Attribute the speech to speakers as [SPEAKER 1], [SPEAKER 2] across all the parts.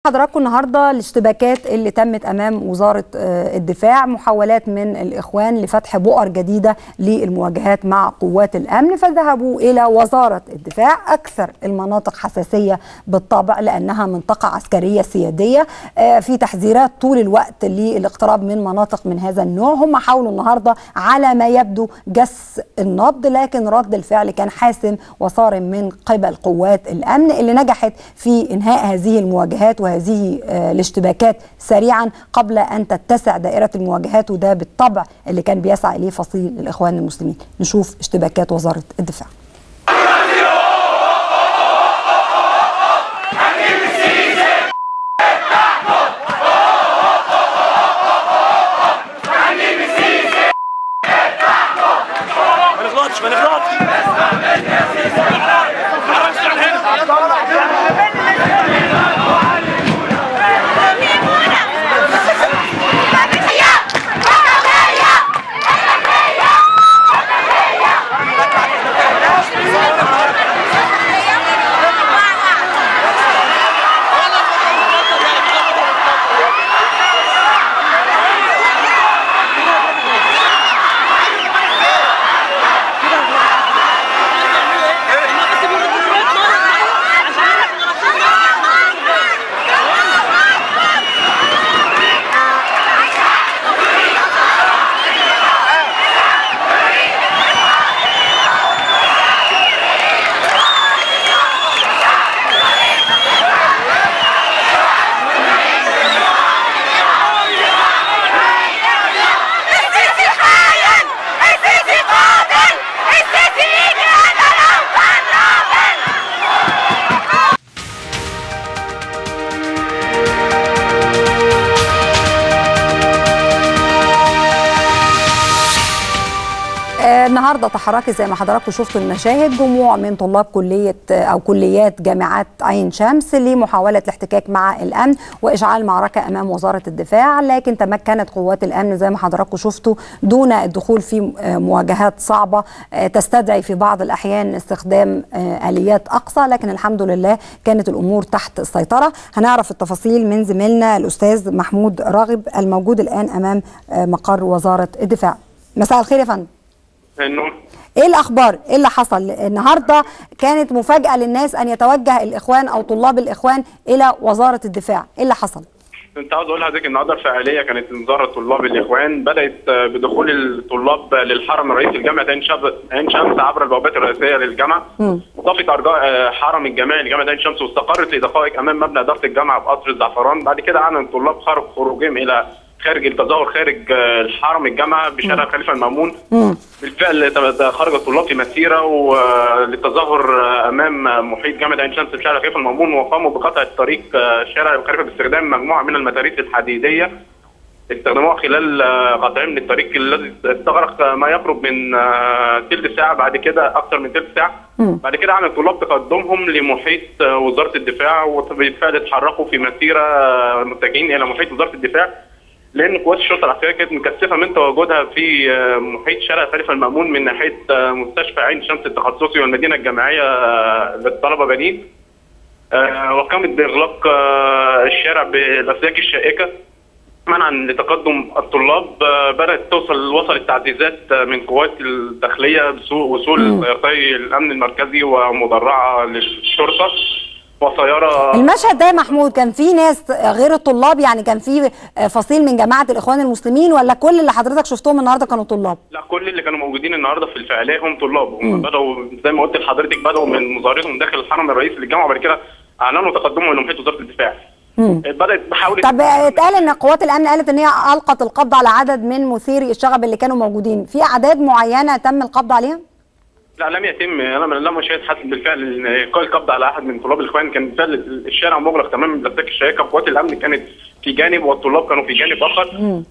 [SPEAKER 1] حضراتكم النهارده الاشتباكات اللي تمت امام وزاره الدفاع محاولات من الاخوان لفتح بؤر جديده للمواجهات مع قوات الامن فذهبوا الى وزاره الدفاع اكثر المناطق حساسيه بالطبع لانها منطقه عسكريه سياديه في تحذيرات طول الوقت للاقتراب من مناطق من هذا النوع هم حاولوا النهارده على ما يبدو جس النبض لكن رد الفعل كان حاسم وصارم من قبل قوات الامن اللي نجحت في انهاء هذه المواجهات وهذه الاشتباكات سريعا قبل ان تتسع دائره المواجهات وده بالطبع اللي كان بيسعى اليه فصيل الاخوان المسلمين نشوف اشتباكات وزاره الدفاع
[SPEAKER 2] ما نغلطش ما نغلطش
[SPEAKER 3] السيسي خاين السيسي قاتل السيسي يجي انا لو كان راجل
[SPEAKER 1] آه، النهارده تحركت زي ما حضراتكم شفتوا المشاهد جموع من طلاب كليه آه، او كليات جامعات عين شمس لمحاوله الاحتكاك مع الامن واشعال معركه امام وزاره الدفاع لكن تمكنت قوات الامن زي ما حضراتكم شفتوا دون الدخول في آه، مواجهات صعبه آه، تستدعي في بعض الاحيان استخدام آه، اليات اقصى لكن الحمد لله كانت الامور تحت السيطره هنعرف التفاصيل من زميلنا الاستاذ محمود راغب الموجود الان امام آه، مقر وزاره الدفاع مساء الخير يا فندم
[SPEAKER 4] انه
[SPEAKER 1] ايه الاخبار ايه اللي حصل النهارده كانت مفاجاه للناس ان يتوجه الاخوان او طلاب الاخوان الى وزاره الدفاع ايه اللي حصل
[SPEAKER 4] كنت عاوز اقول لحضرتك النهارده الفعاليه كانت وزاره طلاب الاخوان بدات بدخول الطلاب للحرم الرئيسي لجامعه عين شمس عين شمس عبر البوابات الرئيسيه للجامعه طفت ارجاء حرم الجامعي لجامعه عين شمس واستقرت لدقائق امام مبنى اداره الجامعه بقصر الزعفران بعد كده اعلن الطلاب خرج خروجهم الى خارج التظاهر خارج الحرم الجامعه بشارع الخليفه المامون بالفعل خرج الطلاب في مسيره وللتظاهر امام محيط جامعه عين شمس بشارع الخليفه المامون وقاموا بقطع الطريق شارع الخليفه باستخدام مجموعه من المتاريس الحديديه استخدموها خلال قطعهم للطريق الذي استغرق ما يقرب من ثلث ساعه بعد كده اكثر من ثلث ساعه بعد كده اعلن الطلاب تقدمهم لمحيط وزاره الدفاع وبالفعل اتحركوا في مسيره متجهين الى محيط وزاره الدفاع لان قوات الشرطه العسكريه كانت مكثفه من تواجدها في محيط شارع خليفه المامون من ناحيه مستشفى عين شمس التخصصي والمدينه الجامعيه للطلبه بنين وقامت باغلاق الشارع بالاسلاك الشائكه منعا لتقدم الطلاب بدات توصل وصلت تعزيزات من قوات الداخليه وصول سيارتي الامن المركزي ومدرعه للشرطه وسياره
[SPEAKER 1] المشهد ده يا محمود كان في ناس غير الطلاب يعني كان في فصيل من جماعه الاخوان المسلمين ولا كل اللي حضرتك شفتهم النهارده كانوا طلاب
[SPEAKER 4] لا كل اللي كانوا موجودين النهارده في الفعاليه هم طلاب هم بداوا زي ما قلت لحضرتك بداوا من مظاهرتهم داخل الحرم الرئيسي للجامعه وبعد كده اعلنوا تقدمهم الى محيط وزاره الدفاع بدات محاوله
[SPEAKER 1] طب اتقال ان قوات الامن قالت ان هي القت القبض على عدد من مثيري الشغب اللي كانوا موجودين في اعداد معينه تم القبض عليها
[SPEAKER 4] لا لم يتم انا لم اشاهد حد بالفعل القاء القبض على احد من طلاب الاخوان كان بالفعل الشارع مغلق تماما بالاسلاك الشائكه قوات الامن كانت في جانب والطلاب كانوا في جانب اخر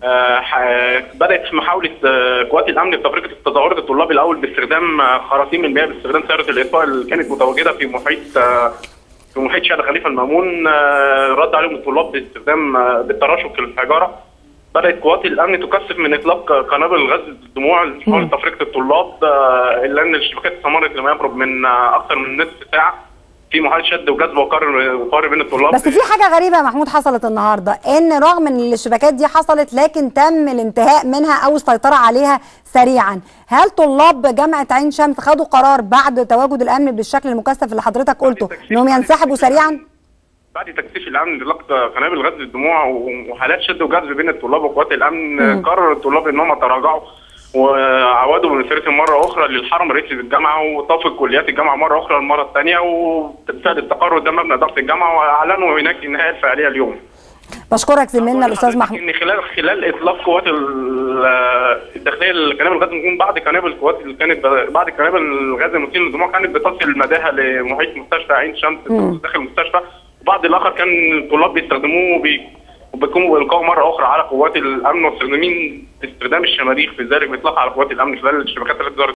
[SPEAKER 4] آه بدات محاوله آه قوات الامن لتفرقه تظاهرات الطلاب الاول باستخدام آه خراطيم المياه باستخدام سياره الاطفاء اللي كانت متواجده في محيط آه في محيط شارع خليفه المامون آه رد عليهم الطلاب باستخدام آه بالتراشق في الحجاره بدات قوات الامن تكثف من اطلاق قنابل غاز الدموع لحاول تفرقه الطلاب الا ان الاشتباكات استمرت لما يقرب من اكثر من نصف ساعه في محاوله شد وجذب وقار وقار بين الطلاب
[SPEAKER 1] بس في حاجه غريبه يا محمود حصلت النهارده ان رغم ان الاشتباكات دي حصلت لكن تم الانتهاء منها او السيطره عليها سريعا هل طلاب جامعه عين شمس خدوا قرار بعد تواجد الامن بالشكل المكثف اللي حضرتك قلته انهم ينسحبوا سريعا
[SPEAKER 4] بعد تكثيف الامن لقط قنابل غاز الدموع وحالات شد وجذب بين الطلاب وقوات الامن قرر الطلاب ان هم تراجعوا وعودوا بمسيرتهم مره اخرى للحرم الرئيسي للجامعه وطافوا كليات الجامعه مره اخرى المره الثانيه وبالفعل استقروا قدام مبنى اداره الجامعه واعلنوا هناك انهاء الفعاليه اليوم.
[SPEAKER 1] بشكرك زميلنا الاستاذ محمود
[SPEAKER 4] ان خلال خلال اطلاق قوات ال- الداخليه لقنابل الغاز المسيل بعد قنابل القوات اللي كانت بعد قنابل الغاز المسيل للدموع كانت بتصل مداها لمحيط مستشفى عين شمس داخل المستشفى وبعض الاخر كان الطلاب بيستخدموه وبي وبيقوموا بالقاء مره اخرى على قوات الامن والمستخدمين استخدام الشماريخ في ذلك باطلاقها على قوات الامن خلال الاشتباكات التي ظهرت